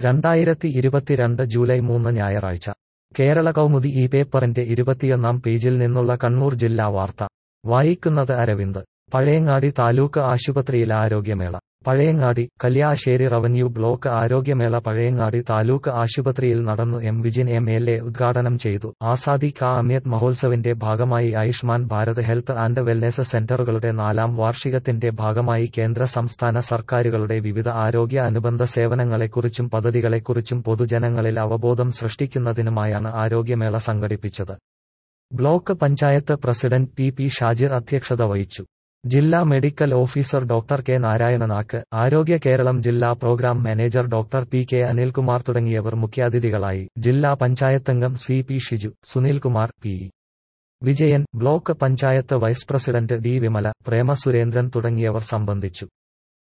രണ്ടായിരത്തി ഇരുപത്തിരണ്ട് ജൂലൈ മൂന്ന് ഞായറാഴ്ച കേരള കൗമുദി ഈ പേപ്പറിന്റെ ഇരുപത്തിയൊന്നാം പേജിൽ നിന്നുള്ള കണ്ണൂർ ജില്ലാ വാർത്ത വായിക്കുന്നത് അരവിന്ദ് പഴയങ്ങാടി താലൂക്ക് ആശുപത്രിയിൽ ആരോഗ്യമേള പഴയങ്ങാടി കല്യാശ്ശേരി റവന്യൂ ബ്ലോക്ക് ആരോഗ്യമേള പഴയങ്ങാടി താലൂക്ക് ആശുപത്രിയിൽ നടന്നു M Vijin M L A ഉദ്ഘാടനം ചെയ്തു ആസാദി കാ അമൃത് മഹോത്സവിന്റെ ഭാഗമായി Ayushman Bharat health and wellness സെന്ററുകളുടെ നാലാം വാർഷികത്തിന്റെ ഭാഗമായി കേന്ദ്ര സംസ്ഥാന സർക്കാരുകളുടെ വിവിധ ആരോഗ്യ അനുബന്ധ സേവനങ്ങളെക്കുറിച്ചും പദ്ധതികളെക്കുറിച്ചും പൊതുജനങ്ങളിൽ അവബോധം സൃഷ്ടിക്കുന്നതിനുമായാണ് ആരോഗ്യമേള സംഘടിപ്പിച്ചത് block panchayat president P P Shajir അധ്യക്ഷത വഹിച്ചു ജില്ലാ മെഡിക്കൽ ഓഫീസർ ഡോക്ടർ കെ നാരായണനാക്ക് ആരോഗ്യ കേരളം ജില്ലാ programme manager doctor P K Anilkumar തുടങ്ങിയവർ മുഖ്യാതിഥികളായി ജില്ലാ പഞ്ചായത്തംഗം C P Shiju Sunilkumar P Vijayan block panchayat vice president D Vimala Prema Surendran തുടങ്ങിയവർ സംബന്ധിച്ചു